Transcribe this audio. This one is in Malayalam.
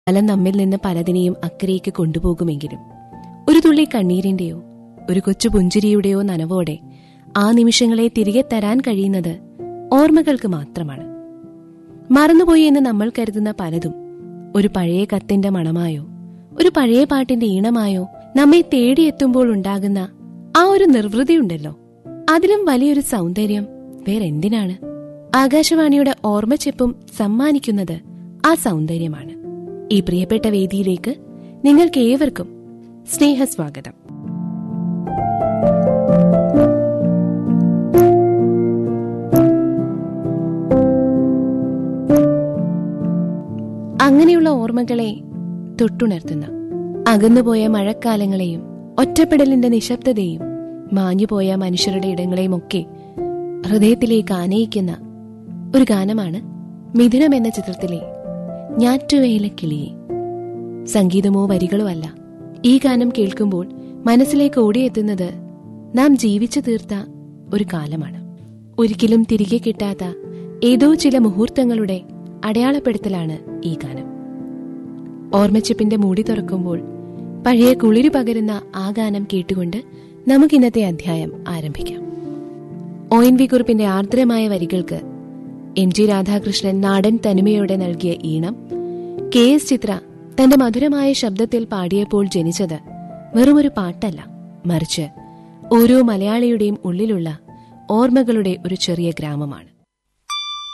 കാലം നമ്മിൽ നിന്ന് പലതിനെയും അക്കരയ്ക്ക് കൊണ്ടുപോകുമെങ്കിലും ഒരു തുള്ളി കണ്ണീരിന്റെയോ ഒരു കൊച്ചു പുഞ്ചിരിയുടെയോ നനവോടെ ആ നിമിഷങ്ങളെ തിരികെ തരാൻ കഴിയുന്നത് ഓർമ്മകൾക്ക് മാത്രമാണ് മറന്നുപോയി എന്ന് നമ്മൾ കരുതുന്ന പലതും ഒരു പഴയ കത്തിന്റെ മണമായോ ഒരു പഴയ പാട്ടിന്റെ ഈണമായോ നമ്മെ തേടിയെത്തുമ്പോൾ ഉണ്ടാകുന്ന ആ ഒരു നിർവൃതിയുണ്ടല്ലോ അതിലും വലിയൊരു സൗന്ദര്യം വേറെന്തിനാണ് ആകാശവാണിയുടെ ഓർമ്മച്ചെപ്പും സമ്മാനിക്കുന്നത് ആ സൗന്ദര്യമാണ് ഈ പ്രിയപ്പെട്ട വേദിയിലേക്ക് നിങ്ങൾക്ക് ഏവർക്കും സ്നേഹസ്വാഗതം അങ്ങനെയുള്ള ഓർമ്മകളെ തൊട്ടുണർത്തുന്ന അകന്നുപോയ മഴക്കാലങ്ങളെയും ഒറ്റപ്പെടലിന്റെ നിശബ്ദതയും മാഞ്ഞുപോയ മനുഷ്യരുടെ ഇടങ്ങളെയും ഒക്കെ ഹൃദയത്തിലേക്ക് ആനയിക്കുന്ന ഒരു ഗാനമാണ് മിഥുനം എന്ന ചിത്രത്തിലെ ഞാറ്റുവേല കിളിയെ സംഗീതമോ വരികളോ അല്ല ഈ ഗാനം കേൾക്കുമ്പോൾ മനസ്സിലേക്ക് ഓടിയെത്തുന്നത് നാം ജീവിച്ചു തീർത്ത ഒരു കാലമാണ് ഒരിക്കലും തിരികെ കിട്ടാത്ത ഏതോ ചില മുഹൂർത്തങ്ങളുടെ അടയാളപ്പെടുത്തലാണ് ഈ ഗാനം ഓർമ്മച്ചിപ്പിന്റെ മൂടി തുറക്കുമ്പോൾ പഴയ കുളിരു പകരുന്ന ആ ഗാനം കേട്ടുകൊണ്ട് നമുക്കിന്നത്തെ അധ്യായം ആരംഭിക്കാം ഒ എൻ വി കുറിപ്പിന്റെ ആർദ്രമായ വരികൾക്ക് എം ജി രാധാകൃഷ്ണൻ നാടൻ തനിമയോടെ നൽകിയ ഈണം കെ എസ് ചിത്ര തന്റെ മധുരമായ ശബ്ദത്തിൽ പാടിയപ്പോൾ ജനിച്ചത് വെറുമൊരു പാട്ടല്ല മറിച്ച് ഓരോ മലയാളിയുടെയും ഉള്ളിലുള്ള ഓർമ്മകളുടെ ഒരു ചെറിയ ഗ്രാമമാണ്